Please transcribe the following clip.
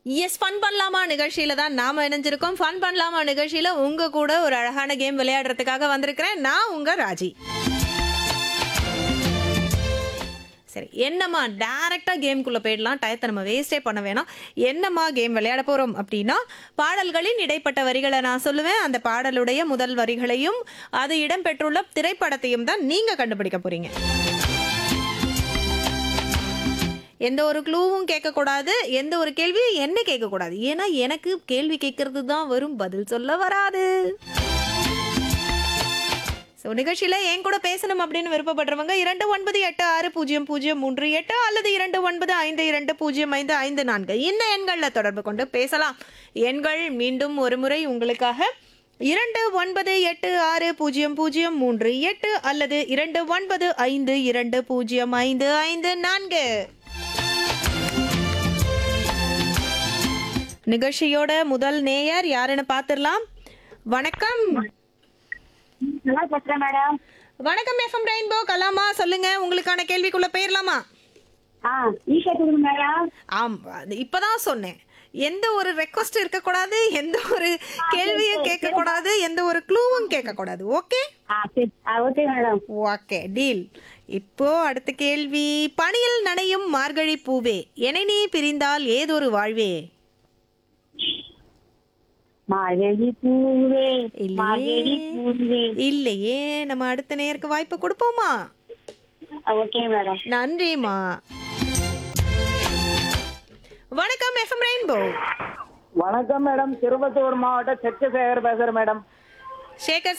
S fun பண்ணலாமா நிகழ்ச்சியில தான் நாம இணைஞ்சிருக்கோம் ஃபன் பண்ணலாமா நிகழ்ச்சியில உங்க கூட ஒரு அழகான கேம் விளையாடுறதுக்காக வந்திருக்கிறேன் நான் உங்க ராஜி சரி என்னம்மா டைரக்டா கேம்குள்ள போயிடலாம் டயத்தை நம்ம வேஸ்டே பண்ண வேணாம் என்னம்மா கேம் விளையாட போறோம் அப்படின்னா பாடல்களின் இடைப்பட்ட வரிகளை நான் சொல்லுவேன் அந்த பாடலுடைய முதல் வரிகளையும் அது இடம்பெற்றுள்ள திரைப்படத்தையும் தான் நீங்க கண்டுபிடிக்க போறீங்க எந்த ஒரு க்ளூவும் கேட்கக்கூடாது எந்த ஒரு கேள்வியும் என்ன கேட்கக்கூடாது ஏன்னா எனக்கு கேள்வி கேட்கறது தான் வரும் பதில் சொல்ல வராது ஸோ நிகழ்ச்சியில் என் கூட பேசணும் அப்படின்னு விருப்பப்படுறவங்க இரண்டு ஒன்பது எட்டு ஆறு பூஜ்ஜியம் பூஜ்ஜியம் மூன்று எட்டு அல்லது இரண்டு ஒன்பது ஐந்து இரண்டு பூஜ்ஜியம் ஐந்து ஐந்து நான்கு இந்த எண்களில் தொடர்பு கொண்டு பேசலாம் எண்கள் மீண்டும் ஒரு முறை உங்களுக்காக இரண்டு ஒன்பது எட்டு ஆறு பூஜ்ஜியம் பூஜ்ஜியம் மூன்று எட்டு அல்லது இரண்டு ஒன்பது ஐந்து இரண்டு பூஜ்ஜியம் ஐந்து ஐந்து நான்கு நிகழ்ச்சியோட முதல் நேயர் யாருன்னு பார்த்துடலாம் வணக்கம் நல்லா பேசுறேன் மேடம் வணக்கம் எஃப்எம் ரெயின்போ கலாமா சொல்லுங்க உங்களுக்கான கேள்விக்குள்ள போயிடலாமா ஆ ஈஸியா கொடுங்க மேடம் ஆம் அது இப்பதான் சொன்னேன் எந்த ஒரு ரெக்வஸ்ட் இருக்கக்கூடாது எந்த ஒரு கேள்வியும் கேட்கக்கூடாது எந்த ஒரு க்ளூவும் கேட்கக்கூடாது ஓகே ஆ சரி ஆ ஓகே மேடம் ஓகே டீல் இப்போ அடுத்த கேள்வி பனியில் நனையும் மார்கழி பூவே என்னை நீ பிரிந்தால் ஏதொரு வாழ்வே மார்கழி பூவே இல்லையே. மார்கழி பூவே இல்லையே நம்ம அடுத்த நேருக்கு வாய்ப்பு கொடுப்போமா ஆ, ஓகே மேடம் நன்றிம்மா வணக்கம் எஃப்எம் ரெயின்போ வணக்கம் மேடம் திருப்பத்தூர் மாவட்டம் சத்தியசேகர் பேசுறேன் மேடம் சேகர்